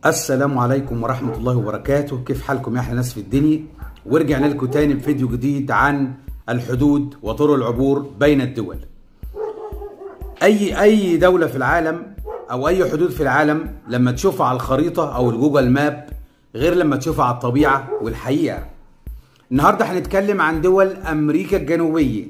السلام عليكم ورحمة الله وبركاته كيف حالكم يا أحلى ناس في الدنيا ورجعنا لكم تاني بفيديو جديد عن الحدود وطرق العبور بين الدول أي أي دولة في العالم أو أي حدود في العالم لما تشوفها على الخريطة أو الجوجل ماب غير لما تشوفها على الطبيعة والحقيقة النهاردة هنتكلم عن دول أمريكا الجنوبية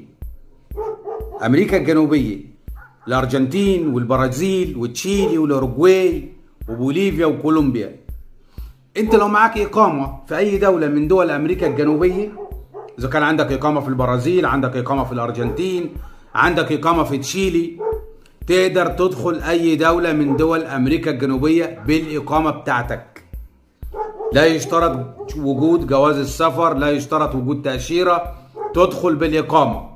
أمريكا الجنوبية الأرجنتين والبرازيل وتشيلي والأوروجواي وبوليفيا وكولومبيا انت لو معاك اقامه في اي دوله من دول امريكا الجنوبيه اذا كان عندك اقامه في البرازيل عندك اقامه في الارجنتين عندك اقامه في تشيلي تقدر تدخل اي دوله من دول امريكا الجنوبيه بالاقامه بتاعتك لا يشترط وجود جواز السفر لا يشترط وجود تاشيره تدخل بالاقامه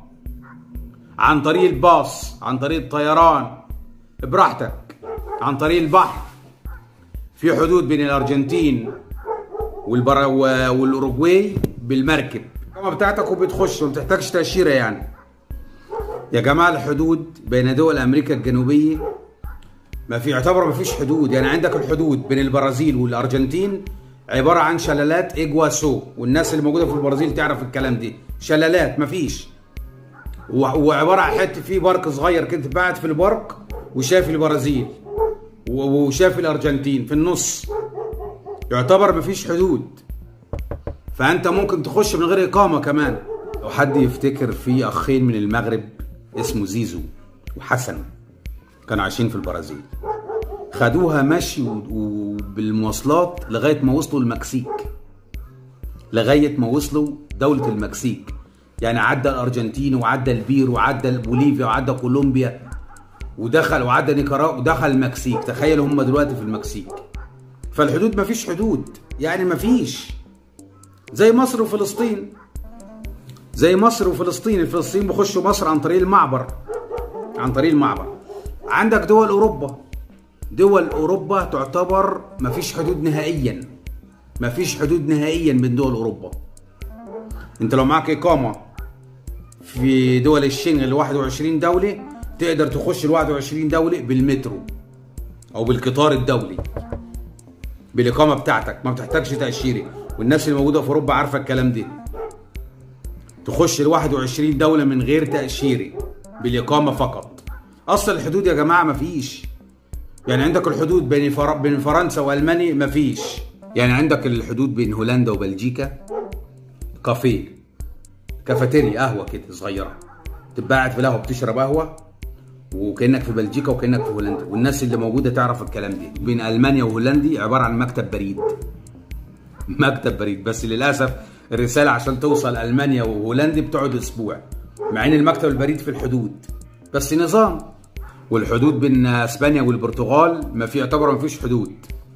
عن طريق الباص عن طريق الطيران براحتك عن طريق البحر في حدود بين الارجنتين والبر... والاوروجواي بالمركب الإقامة بتاعتك وبتخش وما بتحتاجش تأشيرة يعني يا جماعة الحدود بين دول أمريكا الجنوبية ما في يعتبر ما فيش حدود يعني عندك الحدود بين البرازيل والأرجنتين عبارة عن شلالات إجواسو والناس اللي موجودة في البرازيل تعرف الكلام دي شلالات ما فيش وعبارة عن حتة في بارك صغير كده بعد في البارك وشايف البرازيل وشاف الارجنتين في النص يعتبر مفيش حدود فانت ممكن تخش من غير اقامه كمان لو حد يفتكر في اخين من المغرب اسمه زيزو وحسن كانوا عايشين في البرازيل خدوها مشي بالمواصلات لغايه ما وصلوا المكسيك لغايه ما وصلوا دوله المكسيك يعني عدى الارجنتين وعدى البير وعدى بوليفيا وعدى كولومبيا ودخل وعدى نيكاراغوا ودخل المكسيك تخيل هم دلوقتي في المكسيك فالحدود مفيش حدود يعني مفيش زي مصر وفلسطين زي مصر وفلسطين الفلسطين بيخشوا مصر عن طريق المعبر عن طريق المعبر عندك دول اوروبا دول اوروبا تعتبر مفيش حدود نهائيا مفيش حدود نهائيا بين دول اوروبا انت لو معاك اقامه في دول الشنغ ال 21 دوله تقدر تخش ال 21 دولة بالمترو أو بالقطار الدولي بالإقامة بتاعتك ما بتحتاجش تأشيرة والناس اللي موجودة في أوروبا عارفة الكلام ده تخش ال 21 دولة من غير تأشيرة بالإقامة فقط أصل الحدود يا جماعة مفيش يعني عندك الحدود بين فر... بين فرنسا وألمانيا مفيش يعني عندك الحدود بين هولندا وبلجيكا كافيه كافيتيريا قهوة كده صغيرة تبقى قاعد في القهوة بتشرب قهوة وكانك في بلجيكا وكانك في هولندا والناس اللي موجوده تعرف الكلام ده بين المانيا وهولندي عباره عن مكتب بريد مكتب بريد بس للاسف الرساله عشان توصل المانيا وهولندي بتقعد اسبوع مع ان المكتب البريد في الحدود بس نظام والحدود بين اسبانيا والبرتغال ما في يعتبر ما فيش حدود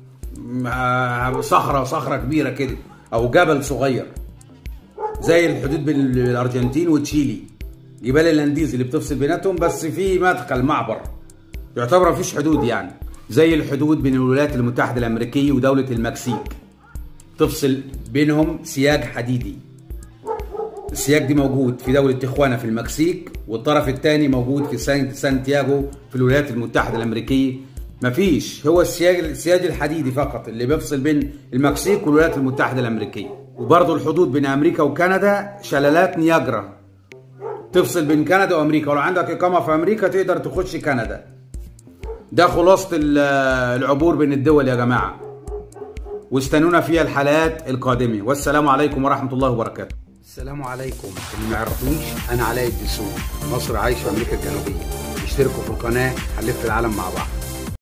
صخره صخره كبيره كده او جبل صغير زي الحدود بين الارجنتين وتشيلي جبال الانديز اللي بتفصل بيناتهم بس في مدخل معبر يعتبر مفيش حدود يعني زي الحدود بين الولايات المتحده الامريكيه ودوله المكسيك تفصل بينهم سياج حديدي السياج دي موجود في دولة تخوانا في المكسيك والطرف الثاني موجود في سانتياغو في الولايات المتحدة الأمريكية مفيش هو السياج السياج الحديدي فقط اللي بيفصل بين المكسيك والولايات المتحدة الأمريكية وبرضه الحدود بين أمريكا وكندا شلالات نياجرا تفصل بين كندا وامريكا ولو عندك اقامه في امريكا تقدر تخش كندا ده خلاصه العبور بين الدول يا جماعه واستنونا فيها الحلقات القادمه والسلام عليكم ورحمه الله وبركاته السلام عليكم اللي ما يعرفنيش انا علاء الدسوقي مصر عايش في امريكا الجنوبيه اشتركوا في القناه هنلف العالم مع بعض